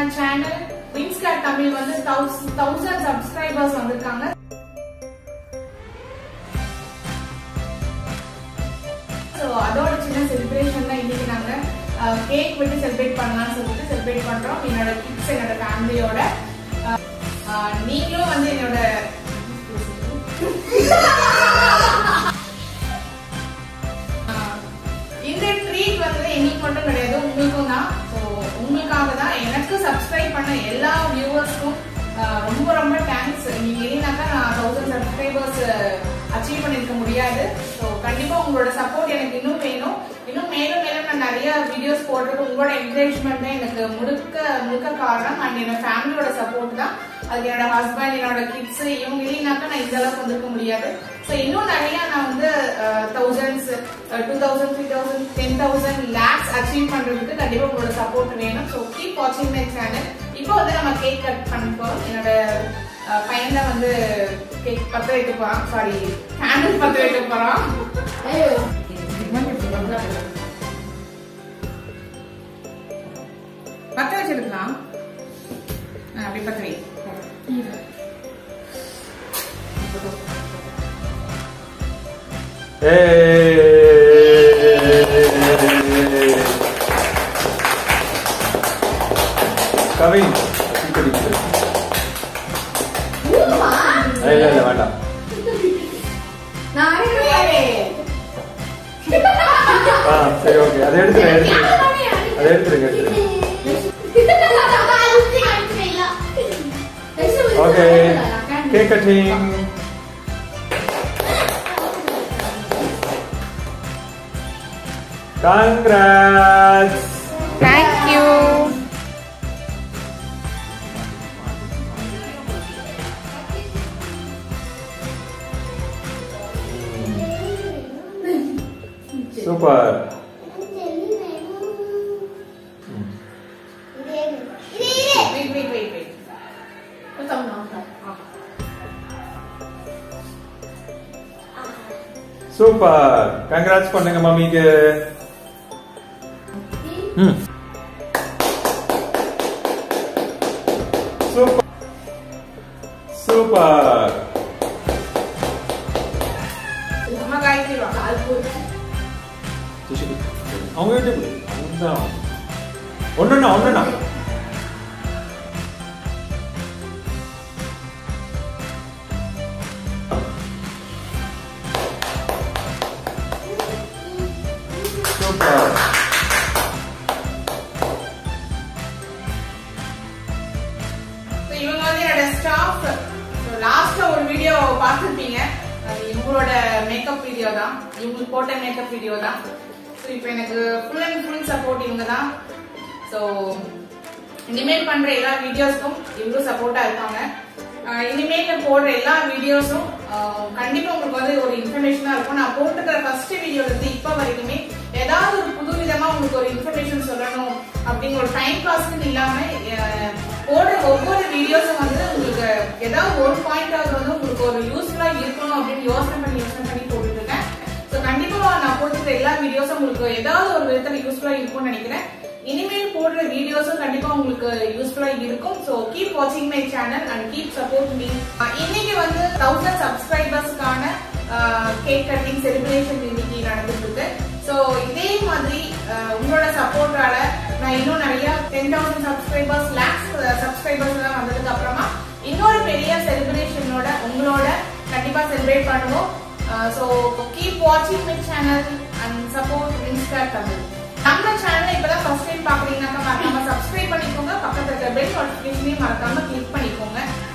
Channel விங்ஸ்கார் Tamil வந்து thousand subscribers வந்திருக்காங்க so அதோட சின்ன செலிப்ரேஷன் தான் இன்னைக்கு நாங்க கேக் விட்டு செலிப்ரேட் பண்ணலாம்னு சொல்லிட்டு செலிப்ரேட் பண்றோம் என்னோட கிட்ஸ் என்னோட ஃபேமிலியோட நீங்களும் வந்து என்னோட ஆஹ், இந்த ட்ரீட் வந்து எங்களுக்கு மட்டும் கிடையாது உங்களுக்கும் தான் ஸோ உங்களுக்காக தான் எனக்கு சப்ஸ்கிரைப் பண்ண எல்லா வியூவர்ஸ்க்கும் ரொம்ப ரொம்ப தேங்க்ஸ் நீங்க இல்லைனாக்கா நான் தௌசண்ட் சப்ஸ்கிரைபர்ஸ் அச்சீவ் பண்ணிருக்க முடியாது ஸோ கண்டிப்பா உங்களோட சப்போர்ட் எனக்கு இன்னும் வேணும் இன்னும் மேலும் மேலும் நான் நிறைய வீடியோஸ் போடுறது உங்களோட என்கரேஜ்மெண்ட் தான் எனக்கு முழுக்க முழுக்க காரணம் அண்ட் என்னோட ஃபேமிலியோட சப்போர்ட் தான் அதுக்கு என்னோட ஹஸ்பண்ட் என்னோட கிட்ஸ் இவங்க இல்லைனாக்கா நான் இந்த அளவுக்கு வந்திருக்க முடியாது ஸோ இன்னும் நிறைய நான் வந்து thousands two thousand three thousand ten thousand lakhs achieve பண்றதுக்கு கண்டிப்பா உங்களோட சப்போர்ட் வேணும் ஸோ கீப் வாட்சிங் மை சேனல் இப்போ வந்து நம்ம கேக் கட் பண்ண போறோம் என்னோட அஹ், பையன் தான் வந்து கேக் பத்த வைக்க போறான் சாரி கேண்டில் பத்த வைக்க போறான் பத்த வச்சிருக்கலாம் ஆ, அப்படி பத்த வை கவின் படிக்கிறது இல்ல இல்ல வேண்டாம் ஆ சரி ஓகே அதை எடுத்துருங்க எடுத்துருங்க அதை எடுத்துருங்க எடுத்துருங்க okay cake cutting Congrats! Thank you super wait wait wait wait super congrats பண்ணுங்க மம்மிக்கு ம் சூப்பர் சூப்பர் அம்மா காய்ச்சி வா அவங்க கிட்ட கொடு. அவன்தான். ஒண்ணுண்ணா ஒண்ணுண்ணா சூப்பர் So, இவங்க வந்து என்னோட ஸ்டாஃப் லாஸ்ட்ல ஒரு வீடியோ பார்த்துருப்பீங்க அது இவங்களோட மேக்கப் வீடியோ தான் இவங்களுக்கு போட்ட மேக்கப் வீடியோ தான் ஸோ இப்போ எனக்கு ஃபுல் அண்ட் ஃபுல் சப்போர்ட் இவங்க தான் ஸோ இனிமேல் பண்ற எல்லா வீடியோஸ்க்கும் இவங்களும் சப்போர்ட்டா இருப்பாங்க ஆஹ் இனிமேல் நான் போடுற எல்லா வீடியோஸும் கண்டிப்பா உங்களுக்கு வந்து ஒரு இன்ஃபர்மேஷனா இருக்கும் நான் போட்டுக்கிற ஃபர்ஸ்ட் வீடியோல இருந்து இப்ப வரைக்குமே ஏதாவது ஒரு புது விதமா உங்களுக்கு ஒரு இன்ஃபர்மேஷன் சொல்லணும் அப்படிங்கிற ஒரு டைம் பாஸ்க்கு இல்லாம அஹ், போடுற ஒவ்வொரு வீடியோஸும் வந்து உங்களுக்கு ஏதாவது ஒரு பாயிண்டாவது வந்து உங்களுக்கு ஒரு யூஸ்ஃபுல்லா இருக்கணும் அப்படின்னு யோசனை பண்ணி யோசனை பண்ணி போட்டுட்டு இருக்கேன் ஸோ கண்டிப்பா நான் போட்டுக்கிற எல்லா வீடியோஸும் உங்களுக்கு ஏதாவது ஒரு விதத்துல யூஸ்ஃபுல்லா இருக்கும்னு நினைக்கிறேன் இனிமேல் போடுற வீடியோஸும் கண்டிப்பா உங்களுக்கு யூஸ்ஃபுல்லா இருக்கும் ஸோ கீப் வாட்சிங் my channel and keep support me இன்னைக்கு வந்து தௌசண்ட் சப்ஸ்கிரைபர்ஸ்க்கான கேக் கட்டிங் செலிப்ரேஷன் இன்னைக்கு நடந்துட்டு இருக்கு ஸோ இதே மாதிரி அஹ், உங்களோட சப்போர்ட்டால நான் இன்னும் நிறைய ten thousand subscribers lakhs subscribers எல்லாம் வந்ததுக்கு அப்புறமா இன்னொரு பெரிய செலிப்ரேஷனோட உங்களோட கண்டிப்பா செலிப்ரேட் பண்ணுவோம் ஸோ கீப் வாட்சிங் மை சேனல் அண்ட் சப்போர்ட் இன்ஸ்டார் தமிழ் நம்ம சேனலை இப்பதான் ஃபர்ஸ்ட் டைம் பாக்குறீங்கன்னாக்கா மறக்காம சப்ஸ்கிரைப் பண்ணிக்கோங்க பக்கத்துல இருக்க பெல் நோட்டிபிகேஷனையும் மறக்காம கிளிக் பண்ணிக்கோங்க